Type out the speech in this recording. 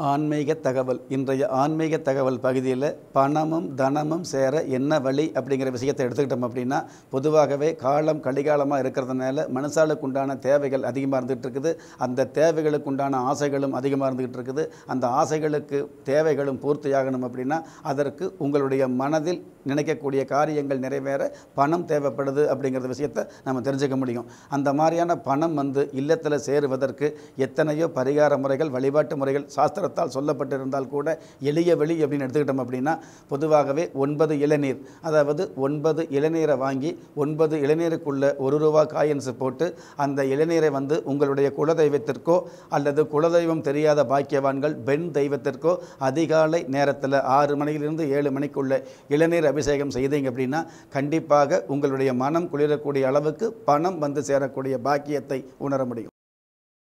ஆன்மீக தகவல் இன்றைய ஆன்மீக தகவல் பகுதியில் பணமும் தனமும் சேர என்ன வழி அப்படிங்கிற விஷயத்தை எடுத்துக்கிட்டோம் அப்படின்னா பொதுவாகவே காலம் கலிகாலமாக இருக்கிறதுனால மனுஷாளுக்கு உண்டான தேவைகள் அதிகமாக இருந்துகிட்டு இருக்குது அந்த தேவைகளுக்கு உண்டான ஆசைகளும் அதிகமாக இருந்துகிட்டு இருக்குது அந்த ஆசைகளுக்கு தேவைகளும் பூர்த்தியாகணும் அப்படின்னா அதற்கு உங்களுடைய மனதில் நினைக்கக்கூடிய காரியங்கள் நிறைவேற பணம் தேவைப்படுது அப்படிங்கிற விஷயத்தை நம்ம தெரிஞ்சுக்க முடியும் அந்த மாதிரியான பணம் வந்து இல்லத்தில் சேருவதற்கு எத்தனையோ பரிகார முறைகள் வழிபாட்டு முறைகள் சாஸ்திரத்தால் சொல்லப்பட்டிருந்தால் கூட எளிய வழி அப்படின்னு எடுத்துக்கிட்டோம் அப்படின்னா பொதுவாகவே ஒன்பது இளநீர் அதாவது ஒன்பது இளநீரை வாங்கி ஒன்பது இளநீருக்குள்ள ஒரு ரூபா காயின்ஸ் போட்டு அந்த இளநீரை வந்து உங்களுடைய குலதெய்வத்திற்கோ அல்லது குலதெய்வம் தெரியாத பாக்கியவான்கள் பெண் தெய்வத்திற்கோ அதிகாலை நேரத்தில் ஆறு மணியிலிருந்து ஏழு மணிக்குள்ள இளநீர் அபிஷேகம் செய்தீங்க அப்படின்னா கண்டிப்பாக உங்களுடைய மனம் குளிரக்கூடிய அளவுக்கு பணம் வந்து சேரக்கூடிய பாக்கியத்தை உணர முடியும்